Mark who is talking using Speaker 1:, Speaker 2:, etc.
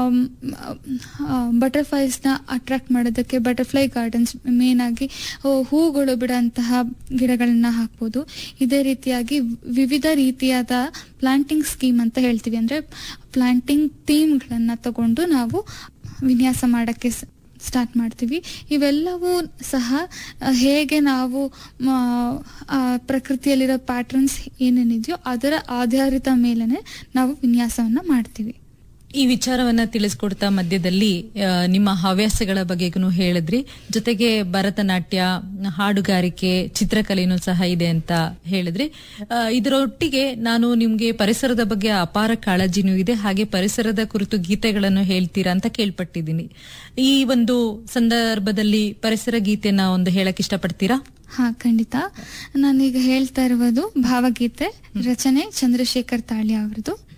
Speaker 1: ಬಟರ್ಫ್ಲೈಸ್ನ attract ಮಾಡೋದಕ್ಕೆ butterfly gardens main ಆಗಿ ಆ, ಹೂಗಳು ಬಿಡೋಂತಹ ಗಿಡಗಳನ್ನ ಹಾಕ್ಬೋದು ಇದೇ ರೀತಿಯಾಗಿ ವಿವಿಧ ರೀತಿಯಾದ ಪ್ಲಾಂಟಿಂಗ್ ಸ್ಕೀಮ್ ಅಂತ ಹೇಳ್ತೀವಿ ಅಂದರೆ ಪ್ಲಾಂಟಿಂಗ್ ಥೀಮ್ಗಳನ್ನು ತಗೊಂಡು ನಾವು ವಿನ್ಯಾಸ ಮಾಡೋಕ್ಕೆ ಸ್ಟಾರ್ಟ್ ಮಾಡ್ತೀವಿ ಇವೆಲ್ಲವೂ ಸಹ ಆ, ಹೇಗೆ ನಾವು ಮ, ಆ, ಪ್ರಕೃತಿಯಲ್ಲಿರೋ ಪ್ಯಾಟರ್ನ್ಸ್ ಏನೇನಿದೆಯೋ ಅದರ ಆಧಾರಿತ ಮೇಲೆನೆ ನಾವು ವಿನ್ಯಾಸವನ್ನ ಮಾಡ್ತೀವಿ
Speaker 2: ಈ ವಿಚಾರವನ್ನ ತಿಳಿಸ್ಕೊಡ್ತಾ ಮಧ್ಯದಲ್ಲಿ ಆ, ನಿಮ್ಮ ಹವ್ಯಾಸಗಳ ಬಗ್ಗೆಗೂ ಹೇಳಿದ್ರಿ ಜೊತೆಗೆ ಭರತನಾಟ್ಯ ಹಾಡುಗಾರಿಕೆ ಚಿತ್ರಕಲೆನೂ ಸಹ ಇದೆ ಅಂತ ಹೇಳಿದ್ರಿ ಆ, ಇದರೊಟ್ಟಿಗೆ ನಾನು ನಿಮ್ಗೆ ಪರಿಸರದ ಬಗ್ಗೆ ಅಪಾರ ಕಾಳಜಿನೂ ಇದೆ ಹಾಗೆ ಪರಿಸರದ ಕುರಿತು ಗೀತೆಗಳನ್ನು ಹೇಳ್ತೀರಾ ಅಂತ ಕೇಳ್ಪಟ್ಟಿದ್ದೀನಿ ಈ ಒಂದು ಸಂದರ್ಭದಲ್ಲಿ ಪರಿಸರ ಗೀತೆನ ಒಂದು ಹೇಳಕ್ ಇಷ್ಟಪಡ್ತೀರಾ
Speaker 1: ಹಾ ಖಂಡಿತ ನಾನೀಗ ಹೇಳ್ತಾ ಇರುವುದು ಭಾವಗೀತೆ ರಚನೆ ಚಂದ್ರಶೇಖರ್ ತಾಳಿ ಅವರದು